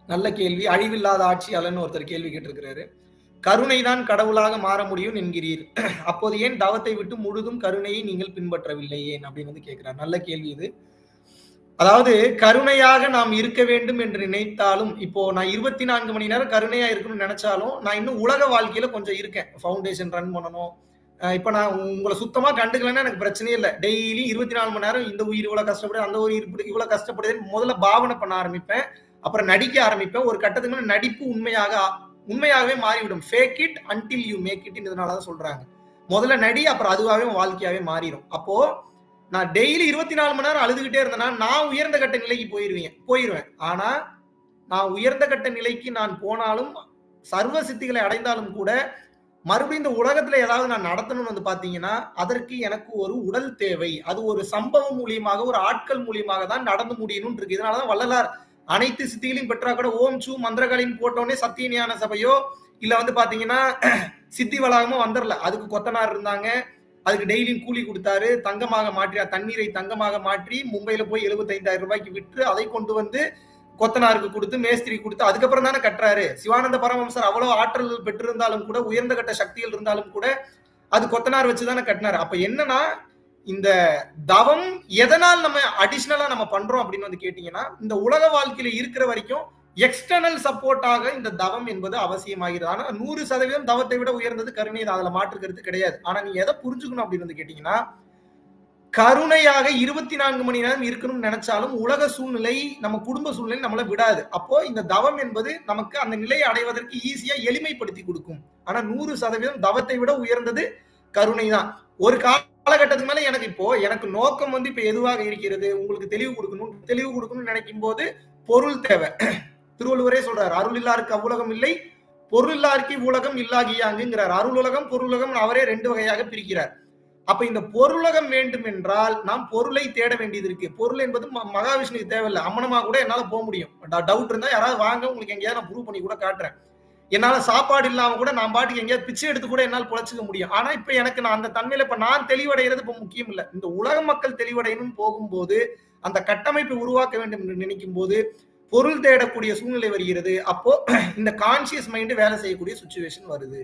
நல்ல கேள்வி அழிவில்லாத ஆட்சியாளர்னு ஒருத்தர் கேள்வி கேட்டிருக்கிறாரு கருணைதான் கடவுளாக மாற முடியும் என்கிறீர் அப்போது ஏன் தவத்தை விட்டு முழுதும் கருணையை நீங்கள் பின்பற்றவில்லை ஏன் அப்படின்னு வந்து கேட்கிறார் நல்ல கேள்வி இது அதாவது கருணையாக நாம் இருக்க வேண்டும் என்று நினைத்தாலும் இப்போ நான் இருபத்தி நான்கு மணி நேரம் கருணையா இருக்கணும்னு நினைச்சாலும் நான் இன்னும் உலக வாழ்க்கையில கொஞ்சம் இருக்கேன் ஃபவுண்டேஷன் ரன் பண்ணணும் அஹ் இப்ப நான் உங்களை சுத்தமா கண்டுக்கலன்னா எனக்கு பிரச்சனையே இல்லை டெய்லி இருபத்தி நாலு மணி நேரம் இந்த உயிர் இவ்வளவு கஷ்டப்படுது அந்த உயிர் இப்படி இவ்வளவு கஷ்டப்படுதுன்னு முதல்ல பாவனை பண்ண ஆரம்பிப்பேன் அப்புறம் நடிக்க ஆரம்பிப்பேன் ஒரு கட்டத்துக்கு மேல நடிப்பு உண்மையாக உண்மையாகவே மாறிவிடும் fake it until you make it இதனாலதான் சொல்றாங்க முதல்ல நடி அப்புறம் அதுவாகவே உன் வாழ்க்கையாவே மாறிடும் அப்போ நான் டெய்லி இருபத்தி நாலு மணி நேரம் அழுதுகிட்டே இருந்தேன்னா நான் உயர்ந்த கட்ட நிலைக்கு போயிருவேன் போயிருவேன் ஆனா நான் உயர்ந்த கட்ட நிலைக்கு நான் போனாலும் சர்வ சித்திகளை அடைந்தாலும் கூட மறுபடியும் இந்த உலகத்துல ஏதாவது நான் நடத்தணும்னு வந்து பாத்தீங்கன்னா அதற்கு எனக்கு ஒரு உடல் தேவை அது ஒரு சம்பவம் மூலியமாக ஒரு ஆட்கள் மூலியமாக தான் நடந்து முடியணும்னு இருக்கு இதனாலதான் வள்ளலார் அனைத்து சித்திகளையும் பெற்றா கூட ஓம் சூ மந்திரகாலின்னு போட்டோடனே சத்திய ஞான சபையோ இல்ல வந்து பாத்தீங்கன்னா சித்தி வளாகமோ வந்துடல அதுக்கு கொத்தனார் இருந்தாங்க அதுக்கு டெய்லியும் கூலி கொடுத்தாரு தங்கமாக மாற்றி தண்ணீரை தங்கமாக மாற்றி மும்பையில போய் எழுபத்தைந்தாயிரம் ரூபாய்க்கு விற்று அதை கொண்டு வந்து கொத்தனாருக்கு கொடுத்து மேஸ்திரி கொடுத்து அதுக்கப்புறம் தானே கட்டுறாரு சிவானந்த பரமஹம்சர் அவ்வளவு ஆற்றல் பெற்றிருந்தாலும் கூட உயர்ந்த கட்ட சக்திகள் இருந்தாலும் கூட அது கொத்தனார் வச்சுதானே கட்டினாரு அப்ப என்னன்னா இந்த தவம் எதனால் நம்ம அடிஷ்னலா நம்ம பண்றோம் அப்படின்னு வந்து கேட்டீங்கன்னா இந்த உலக வாழ்க்கையில இருக்கிற வரைக்கும் எக்ஸ்டர்னல் சப்போர்ட்டாக இந்த தவம் என்பது அவசியமாகிறது ஆனா நூறு சதவீதம் தவத்தை விட உயர்ந்தது கருணை தான் அதுல மாற்றுக்கிறது கிடையாது ஆனா நீங்க எதை புரிஞ்சுக்கணும் அப்படின்னு வந்து கேட்டீங்கன்னா கருணையாக இருபத்தி நான்கு மணி நேரம் இருக்கணும்னு நினைச்சாலும் உலக சூழ்நிலை நம்ம குடும்ப சூழ்நிலை நம்மளை விடாது அப்போ இந்த தவம் என்பது நமக்கு அந்த நிலையை அடைவதற்கு ஈஸியா எளிமைப்படுத்தி கொடுக்கும் ஆனா நூறு சதவீதம் தவத்தை விட உயர்ந்தது கருணை தான் ஒரு காலகட்டத்துக்கு மேல எனக்கு இப்போ எனக்கு நோக்கம் வந்து இப்ப எதுவாக இருக்கிறது உங்களுக்கு தெளிவு கொடுக்கணும் தெளிவு கொடுக்கணும்னு நினைக்கும் போது பொருள் தேவை திருவள்ளுவரே சொல்றாரு அருள் இல்லாருக்கு அவ்வுலகம் இல்லை பொருள் இல்லாருக்கு உலகம் இல்லாகியாங்குங்கிறார் அருள் உலகம் பொருளுலகம் அவரே ரெண்டு வகையாக பிரிக்கிறார் அப்ப இந்த பொருளகம் வேண்டும் என்றால் நாம் பொருளை தேட வேண்டியது இருக்கு பொருள் என்பது மகாவிஷ்ணுக்கு தேவையில்லை அம்மனமா கூட என்னால போக முடியும் டவுட் இருந்தா யாராவது வாங்க உங்களுக்கு எங்கேயாவது நான் ப்ரூவ் பண்ணி கூட காட்டுறேன் என்னால சாப்பாடு இல்லாம கூட நான் பாட்டுக்கு எங்கேயாவது பிச்சை எடுத்து கூட என்னால் பொழைச்சிக்க முடியும் ஆனா இப்ப எனக்கு நான் அந்த தன்மையில இப்ப நான் தெளிவடைகிறது இப்ப முக்கியம் இல்லை இந்த உலக மக்கள் தெளிவடையணும் போகும்போது அந்த கட்டமைப்பை உருவாக்க வேண்டும் என்று நினைக்கும் போது பொருள் தேடக்கூடிய சூழ்நிலை வருகிறது அப்போ இந்த கான்சியஸ் மைண்ட் வேலை செய்யக்கூடிய சுச்சுவேஷன் வருது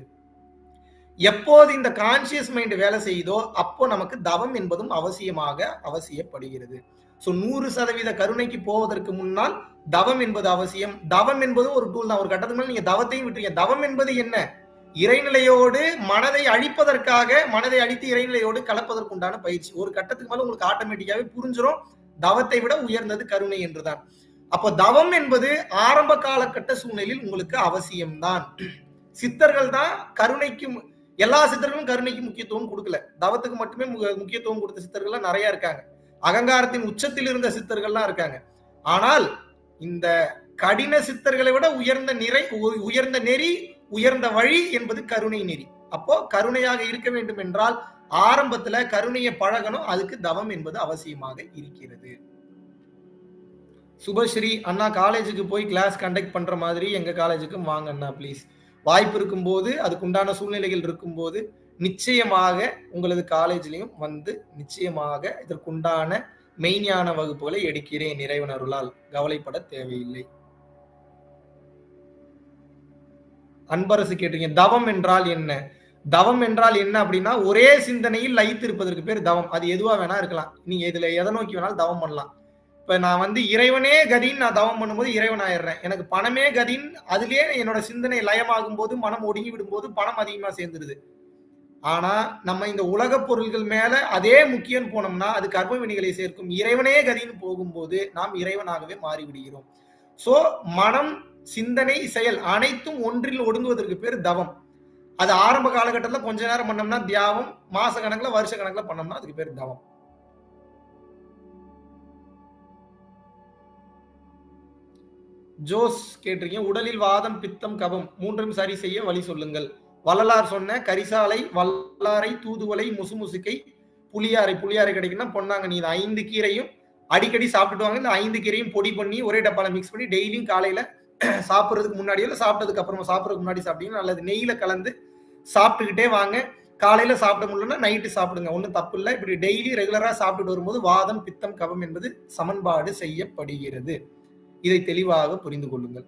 எப்போது இந்த கான்சியஸ் மைண்ட் வேலை செய்யுதோ அப்போ நமக்கு தவம் என்பதும் அவசியமாக அவசியப்படுகிறது ஸோ நூறு சதவீத கருணைக்கு போவதற்கு முன்னால் தவம் என்பது அவசியம் தவம் என்பது ஒரு டூல் தான் ஒரு கட்டத்துக்கு மேல நீங்க தவத்தையும் விட்டுறீங்க தவம் என்பது என்ன இறைநிலையோடு மனதை அழிப்பதற்காக மனதை அழித்து இறைநிலையோடு கலப்பதற்கு உண்டான பயிற்சி ஒரு கட்டத்துக்கு மேல உங்களுக்கு ஆட்டோமேட்டிக்காவே புரிஞ்சிடும் தவத்தை விட உயர்ந்தது கருணை என்றுதான் அப்போ தவம் என்பது ஆரம்ப காலகட்ட சூழ்நிலையில் உங்களுக்கு அவசியம்தான் சித்தர்கள் தான் கருணைக்கு எல்லா சித்தர்களும் கருணைக்கு முக்கியத்துவம் கொடுக்கல தவத்துக்கு மட்டுமே முக்கியத்துவம் கொடுத்த சித்தர்கள்லாம் நிறைய இருக்காங்க அகங்காரத்தின் உச்சத்தில் இருந்த சித்தர்கள்லாம் இருக்காங்க ஆனால் இந்த கடின சித்தர்களை விட உயர்ந்த நிறை உயர்ந்த நெறி உயர்ந்த வழி என்பது கருணை நெறி அப்போ கருணையாக இருக்க வேண்டும் என்றால் ஆரம்பத்துல கருணையை பழகணும் அதுக்கு தவம் என்பது அவசியமாக இருக்கிறது சுபஸ்ரீ அண்ணா காலேஜுக்கு போய் கிளாஸ் கண்டக்ட் பண்ற மாதிரி எங்க காலேஜுக்கும் வாங்க அண்ணா ப்ளீஸ் வாய்ப்பு இருக்கும்போது அதுக்கு உண்டான சூழ்நிலைகள் இருக்கும்போது நிச்சயமாக உங்களது காலேஜ்லயும் வந்து நிச்சயமாக இதற்குண்டான மெய்ஞான வகுப்புகளை எடுக்கிறேன் இறைவன் அருளால் கவலைப்பட தேவையில்லை அன்பரசு கேட்டீங்க தவம் என்றால் என்ன தவம் என்றால் என்ன அப்படின்னா ஒரே சிந்தனையில் லயித்து இருப்பதற்கு பேர் தவம் அது எதுவா வேணா இருக்கலாம் நீங்க இதுல எதை நோக்கி வேணாலும் தவம் பண்ணலாம் இப்ப நான் வந்து இறைவனே கதின்னு நான் தவம் பண்ணும்போது இறைவன் ஆயிடுறேன் எனக்கு பணமே கதின் அதுலயே என்னோட சிந்தனை லயமாகும் போது மனம் ஒடுங்கி விடும்போது பணம் அதிகமா சேர்ந்துருது ஆனா நம்ம இந்த உலக பொருள்கள் மேல அதே முக்கியம் போனோம்னா அது கர்ம வினிகளை சேர்க்கும் இறைவனே கதின்னு போகும்போது நாம் இறைவனாகவே மாறிவிடுகிறோம் சோ மனம் சிந்தனை செயல் அனைத்தும் ஒன்றில் ஒடுங்குவதற்கு பேர் தவம் அது ஆரம்ப காலகட்டத்தில் கொஞ்ச நேரம் பண்ணோம்னா தியாகம் மாச கணக்குல வருஷ கணக்குல பண்ணோம்னா அதுக்கு பேர் தவம் ஜோஸ் கேட்டிருக்கீங்க உடலில் வாதம் பித்தம் கபம் மூன்றும் சரி செய்ய வழி சொல்லுங்கள் வள்ளலார் சொன்ன கரிசாலை வல்லாரை தூதுவலை முசுமுசுக்கை புளியாரை புளியாரை கிடைக்குன்னா பொன்னாங்க நீ இந்த ஐந்து கீரையும் அடிக்கடி சாப்பிட்டுட்டு வாங்க இந்த ஐந்து கீரையும் பொடி பண்ணி ஒரே டப்பால மிக்ஸ் பண்ணி டெய்லியும் காலையில சாப்பிட்றதுக்கு முன்னாடியோ இல்லை சாப்பிட்டதுக்கு அப்புறமா சாப்பிட்றதுக்கு முன்னாடி சாப்பிட்டீங்கன்னா அல்லது நெய்யில கலந்து சாப்பிட்டுக்கிட்டே வாங்க காலையில சாப்பிட முடியலன்னா நைட்டு சாப்பிடுங்க ஒன்றும் தப்பு இல்லை இப்படி டெய்லி ரெகுலரா சாப்பிட்டுட்டு வரும்போது வாதம் பித்தம் கபம் என்பது சமன்பாடு செய்யப்படுகிறது இதை தெளிவாக புரிந்து கொள்ளுங்கள்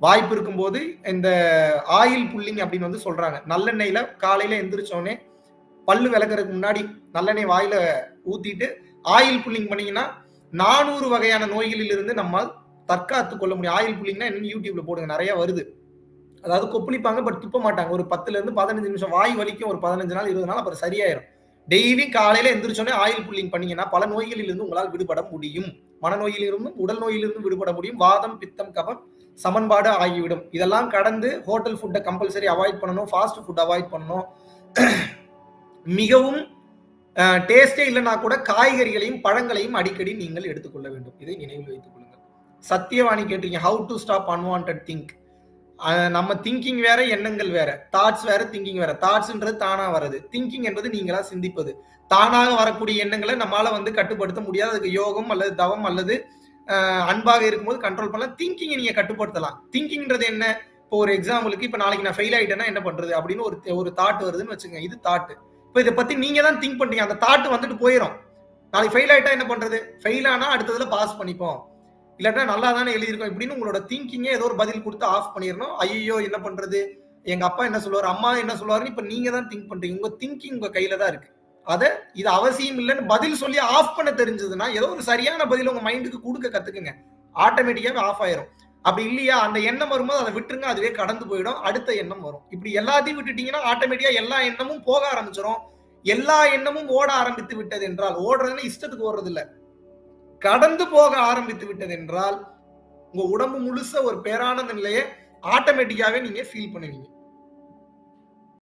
வாய்ப்பு இருக்கும்போது இந்த ஆயில் புல்லிங் அப்படின்னு வந்து சொல்றாங்க நல்லெண்ணெயில காலையில எந்திரிச்சோடனே பல்லு விளக்குறதுக்கு முன்னாடி நல்லெண்ணெய் வாயில ஊத்திட்டு ஆயில் புல்லிங் பண்ணீங்கன்னா நானூறு வகையான நோய்களில் இருந்து நம்மால் தற்காத்து கொள்ள முடியும் ஆயில் புல்லிங்னா என்னன்னு யூடியூப்ல போடுங்க நிறைய வருது அதாவது கொப்பளிப்பாங்க பட் துப்ப மாட்டாங்க ஒரு பத்துல இருந்து பதினஞ்சு நிமிஷம் வாய் வலிக்கும் ஒரு பதினஞ்சு நாள் இருபது நாள் அப்புறம் சரியாயிரும் டெய்லி காலையில எந்திரிச்சோடனே ஆயில் புல்லிங் பண்ணீங்கன்னா பல நோய்களில் இருந்து உங்களால் விடுபட முடியும் மனநோயிலிருந்தும் உடல் நோயிலிருந்தும் விடுபட முடியும் வாதம் பித்தம் கபம் சமன்பாடு ஆகிவிடும் இதெல்லாம் கடந்து ஹோட்டல் ஃபுட்டை கம்பல்சரி அவாய்ட் பண்ணணும் ஃபாஸ்ட் ஃபுட் அவாய்ட் பண்ணணும் மிகவும் டேஸ்டே இல்லைன்னா கூட காய்கறிகளையும் பழங்களையும் அடிக்கடி நீங்கள் எடுத்துக்கொள்ள வேண்டும் இதை நினைவில் வைத்துக் கொள்ளுங்கள் சத்தியவாணி கேட்டீங்க how to stop unwanted think நம்ம திங்கிங் வேற எண்ணங்கள் வேற தாட்ஸ் வேற திங்கிங் வேற தாட்ஸ்ன்றது தானா வருது திங்கிங் என்பது நீங்களா சிந்திப்பது தானாக வரக்கூடிய எண்ணங்களை நம்மளால வந்து கட்டுப்படுத்த முடியாது அதுக்கு யோகம் அல்லது தவம் அல்லது அன்பாக இருக்கும்போது கண்ட்ரோல் பண்ணலாம் திங்கிங்கை நீங்க கட்டுப்படுத்தலாம் திங்கிங்ன்றது என்ன இப்போ ஒரு எக்ஸாம்பிளுக்கு இப்போ நாளைக்கு நான் ஃபெயில் ஆயிட்டேன்னா என்ன பண்றது அப்படின்னு ஒரு ஒரு தாட் வருதுன்னு வச்சுக்கோங்க இது தாட் இப்போ இதை பத்தி நீங்க தான் திங்க் பண்றீங்க அந்த தாட் வந்துட்டு போயிடும் நாளைக்கு ஃபெயில் ஆயிட்டா என்ன பண்றது ஃபெயில் ஆனா அடுத்ததுல பாஸ் பண்ணிப்போம் இல்லாட்டா நல்லா தானே எழுதியிருக்கோம் இப்படின்னு உங்களோட திங்கிங்கே ஏதோ ஒரு பதில் கொடுத்து ஆஃப் பண்ணிடணும் ஐயோ என்ன பண்றது எங்க அப்பா என்ன சொல்லுவார் அம்மா என்ன சொல்லுவாருன்னு இப்ப நீங்க தான் திங்க் பண்றீங்க உங்க திங்கிங் உங்க கையில தான் இருக்கு அத இது அவசியம் இல்லைன்னு பதில் சொல்லி ஆஃப் பண்ண தெரிஞ்சதுன்னா ஏதோ ஒரு சரியான பதில் உங்க மைண்டுக்கு கொடுக்க கத்துக்குங்க ஆட்டோமேட்டிக்காவே ஆஃப் ஆயிரும் அப்படி இல்லையா அந்த எண்ணம் வரும்போது அதை விட்டுருங்க அதுவே கடந்து போயிடும் அடுத்த எண்ணம் வரும் இப்படி எல்லாத்தையும் விட்டுட்டீங்கன்னா ஆட்டோமேட்டிக்கா எல்லா எண்ணமும் போக ஆரம்பிச்சிடும் எல்லா எண்ணமும் ஓட ஆரம்பித்து விட்டது என்றால் ஓடுறதுன்னு இஷ்டத்துக்கு ஓடுறது இல்ல கடந்து போக ஆரம்பித்து விட்டது என்றால் உங்க உடம்பு முழுச ஒரு பேரானந்த நிலையை ஆட்டோமேட்டிக்காவே நீங்க ஃபீல் பண்ணுவீங்க